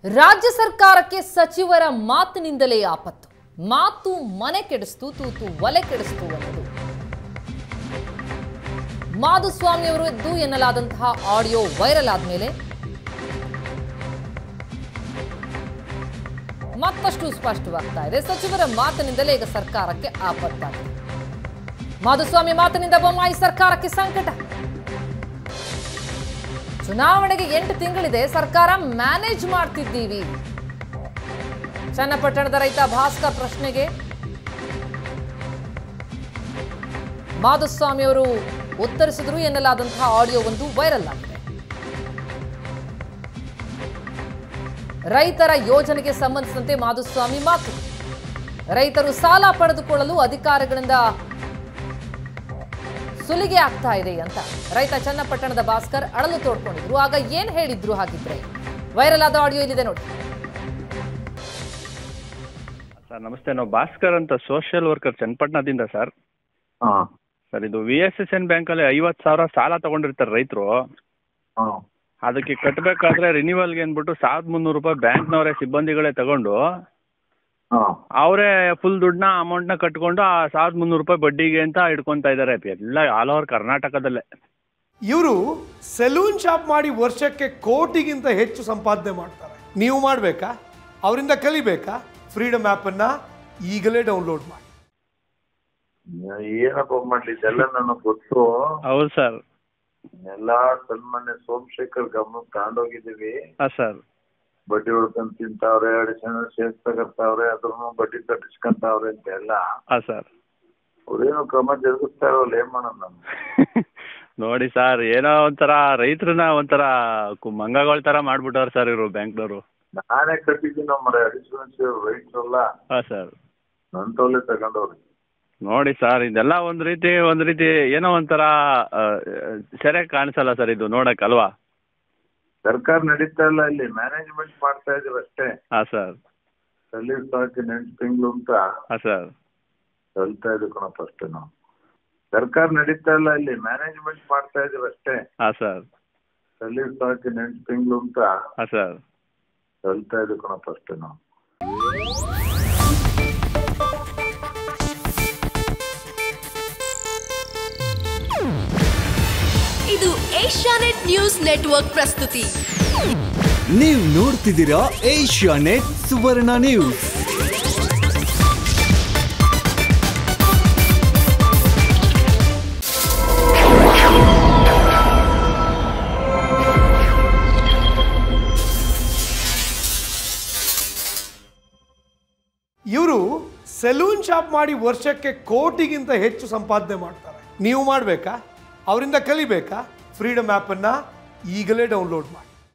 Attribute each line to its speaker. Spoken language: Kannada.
Speaker 1: ರಾಜ್ಯ ಸರ್ಕಾರಕ್ಕೆ ಸಚಿವರ ಮಾತಿನಿಂದಲೇ ಆಪತ್ತು ಮಾತು ಮನೆ ಕೆಡಿಸ್ತು ತೂತು ಒಲೆ ಕೆಡಿಸ್ತು ಅನ್ನೋದು ಮಾಧುಸ್ವಾಮಿ ಅವರದ್ದು ಎನ್ನಲಾದಂತಹ ಆಡಿಯೋ ವೈರಲ್ ಆದ್ಮೇಲೆ ಮತ್ತಷ್ಟು ಸ್ಪಷ್ಟವಾಗ್ತಾ ಇದೆ ಸಚಿವರ ಮಾತಿನಿಂದಲೇ ಈಗ ಸರ್ಕಾರಕ್ಕೆ ಆಪತ್ತಾಗಿದೆ ಮಾಧುಸ್ವಾಮಿ ಮಾತಿನಿಂದ ಬೊಮ್ಮಾಯಿ ಸರ್ಕಾರಕ್ಕೆ ಸಂಕಟ ಚುನಾವಣೆಗೆ ಎಂಟು ತಿಂಗಳಿದೆ ಸರ್ಕಾರ ಮ್ಯಾನೇಜ್ ಮಾಡ್ತಿದ್ದೀವಿ ಚನ್ನಪಟ್ಟಣದ ರೈತ ಭಾಸ್ಕರ್ ಪ್ರಶ್ನೆಗೆ ಮಾಧುಸ್ವಾಮಿ ಅವರು ಉತ್ತರಿಸಿದ್ರು ಎನ್ನಲಾದಂತಹ ಆಡಿಯೋ ಒಂದು ವೈರಲ್ ಆಗಿದೆ ರೈತರ ಯೋಜನೆಗೆ ಸಂಬಂಧಿಸಿದಂತೆ ಮಾಧುಸ್ವಾಮಿ ಮಾತು ರೈತರು ಸಾಲ ಪಡೆದುಕೊಳ್ಳಲು ಅಧಿಕಾರಿಗಳಿಂದ ಸುಲಿಗೆ ಆಗ್ತಾ ಇದೆ ಅಂತ ರೈತ ಚನ್ನಪಟ್ಟಣದ ಭಾಸ್ಕರ್ ಅಳಲು ತೋಡ್ಕೊಂಡಿದ್ರು ಆಗ ಏನ್ ಹೇಳಿದ್ರು ಹಾಗಿದ್ರೆ ವೈರಲ್ ಆದ ಆಡಿಯೋ ಇಲ್ಲಿದೆ ನೋಡಿ
Speaker 2: ಸರ್ ನಮಸ್ತೆ ನಾವು ಭಾಸ್ಕರ್ ಅಂತ ಸೋಷಿಯಲ್ ವರ್ಕರ್ ಚನ್ನಪಟ್ಟಣದಿಂದ ಸರ್
Speaker 3: ಹಾಂ
Speaker 2: ಸರ್ ಇದು ವಿ ಎಸ್ ಎಸ್ ಎನ್ ಬ್ಯಾಂಕಲ್ಲಿ ಐವತ್ತು ಸಾವಿರ ಸಾಲ ತಗೊಂಡಿರ್ತಾರೆ ರೈತರು
Speaker 3: ಹಾಂ
Speaker 2: ಅದಕ್ಕೆ ಕಟ್ಟಬೇಕಾದ್ರೆ ರಿನ್ಯೂವಲ್ಗೆ ಅಂದ್ಬಿಟ್ಟು ಸಾವಿರದ ಮುನ್ನೂರು ರೂಪಾಯಿ ಬ್ಯಾಂಕ್ನವರೇ ಸಿಬ್ಬಂದಿಗಳೇ ತಗೊಂಡು
Speaker 3: ಹಾಂ
Speaker 2: ಅವರೇ ಫುಲ್ ದುಡ್ಡನ್ನ ಅಮೌಂಟ್ನ ಕಟ್ಕೊಂಡು ಆ ಸಾವಿರದ ಮುನ್ನೂರು ರೂಪಾಯಿ ಬಡ್ಡಿಗೆ ಅಂತ ಇಟ್ಕೊತಾ ಇದ್ದಾರೆ ಎಲ್ಲ ಆಲ್ ಓವರ್ ಕರ್ನಾಟಕದಲ್ಲೇ
Speaker 4: ಇವರು ಸೆಲೂನ್ ಶಾಪ್ ಮಾಡಿ ವರ್ಷಕ್ಕೆ ಕೋಟಿಗಿಂತ ಹೆಚ್ಚು ಸಂಪಾದನೆ ಮಾಡ್ತಾರೆ ನೀವು ಮಾಡಬೇಕಾ ಅವರಿಂದ ಕಲಿಬೇಕಾ ಫ್ರೀಡಮ್ ಆ್ಯಪನ್ನು ಈಗಲೇ ಡೌನ್ಲೋಡ್ ಮಾಡಿ
Speaker 3: ಏನಪ್ಪ ಮಾಡ್ಲಿ ಇದೆಲ್ಲ ನನಗೆ ಗೊತ್ತು
Speaker 2: ಹೌದು ಸರ್
Speaker 3: ಎಲ್ಲ ಸನ್ಮಾನ್ಯ ಸೋಮಶೇಖರ್ ಗಮನಕ್ಕೆ ತಗೊಂಡೋಗಿದ್ದೀವಿ
Speaker 2: ಹಾಂ ಸರ್
Speaker 3: ಬಡ್ಡಿ ಹೊಡ್ಕೊಂಡ್ ತಿಂತಾವ್ರೆ ಅಡಿಷನಲ್ ಶೇರ್ಸ್ ತಗರ್ತಾವ್ರೆ ಅದ್ರೂ ಬಡ್ಡಿ ಕಟ್ಟಿಸ್ಕೊಂತಾವ್ರೆ ಅಂತ ಎಲ್ಲ
Speaker 2: ಹಾಂ ಸರ್
Speaker 3: ಅವ್ರೇನು ಕ್ರಮ ಜರುಗಿಸ್ತಾ ಇರೋಲ್ಲ ಏನ್ ಮಾಡೋಣ ನಾನು
Speaker 2: ನೋಡಿ ಸರ್ ಏನೋ ಒಂಥರ ರೈತರನ್ನ ಒಂಥರ ಕು- ಮಂಗಗಳ ಥರ ಮಾಡ್ಬಿಟ್ಟವ್ರೆ ಸರ್ ಇವರು ಬ್ಯಾಂಕ್ನವರು
Speaker 3: ನಾನೇ ಕಟ್ಟಿದ್ದೀನಿ ಮರ ಅಡಿಷನಲ್ ಶೇರ್ ರೈಟ್ಸ್ ಎಲ್ಲ
Speaker 2: ಹಾಂ ಸರ್
Speaker 3: ನನ್ನ ತೋಲೆ ತಗೊಂಡವ್ರಿ
Speaker 2: ನೋಡಿ ಸರ್ ಇದೆಲ್ಲ ಒಂದು ರೀತಿ ಒಂದು ರೀತಿ ಏನೋ ಒಂಥರ ಸರಿಯಾಗಿ ಕಾಣಿಸಲ್ಲ ಸರ್ ಇದು ನೋಡಕ್ಕೆ ಅಲ್ವಾ
Speaker 3: ಸರ್ಕಾರ ನಡೀತಾ ಇಲ್ಲ ಇಲ್ಲಿ ಮ್ಯಾನೇಜ್ಮೆಂಟ್ ಮಾಡ್ತಾ ಇದೀವಿ ಅಷ್ಟೇ
Speaker 2: ಹಾಂ ಸರ್
Speaker 3: ಸಲೀಸ್ ಹಾಕಿ ಎಂಟು ತಿಂಗಳು ಅಂತ
Speaker 2: ಹಾಂ ಸರ್
Speaker 3: ಕಲ್ತಾ ಇದೀವಿ ಕಣಪ್ಪ ಅಷ್ಟೇ ನಾವು ಸರ್ಕಾರ ನಡೀತಾ ಇಲ್ಲ ಇಲ್ಲಿ ಮ್ಯಾನೇಜ್ಮೆಂಟ್ ಮಾಡ್ತಾ ಇದೀವಿ ಅಷ್ಟೇ
Speaker 2: ಹಾಂ ಸರ್
Speaker 3: ಸಲೀಸ್ ಹಾಕಿ ಎಂಟು ತಿಂಗಳು ಅಂತ
Speaker 2: ಹಾಂ ಸರ್
Speaker 3: ಕಲ್ತಾ ಇದೀವಿ ಕಣಪ್ಪ ಅಷ್ಟೇ ನಾವು
Speaker 5: ಇದು ಏಷ್ಯಾನೆಟ್ ನ್ಯೂಸ್ ನೆಟ್ವರ್ಕ್ ಪ್ರಸ್ತುತಿ
Speaker 6: ನೀವು ನೋಡ್ತಿದ್ದೀರಾ ಏಷ್ಯಾ ನೆಟ್ ಸುವರ್ಣ ನ್ಯೂಸ್
Speaker 4: ಇವರು ಸೆಲೂನ್ ಶಾಪ್ ಮಾಡಿ ವರ್ಷಕ್ಕೆ ಕೋಟಿಗಿಂತ ಹೆಚ್ಚು ಸಂಪಾದನೆ ಮಾಡ್ತಾರೆ ನೀವು ಮಾಡಬೇಕಾ ಅವರಿಂದ ಕಲಿಬೇಕಾ ಫ್ರೀಡಮ್ ಆ್ಯಪನ್ನು ಈಗಲೇ ಡೌನ್ಲೋಡ್ ಮಾಡಿ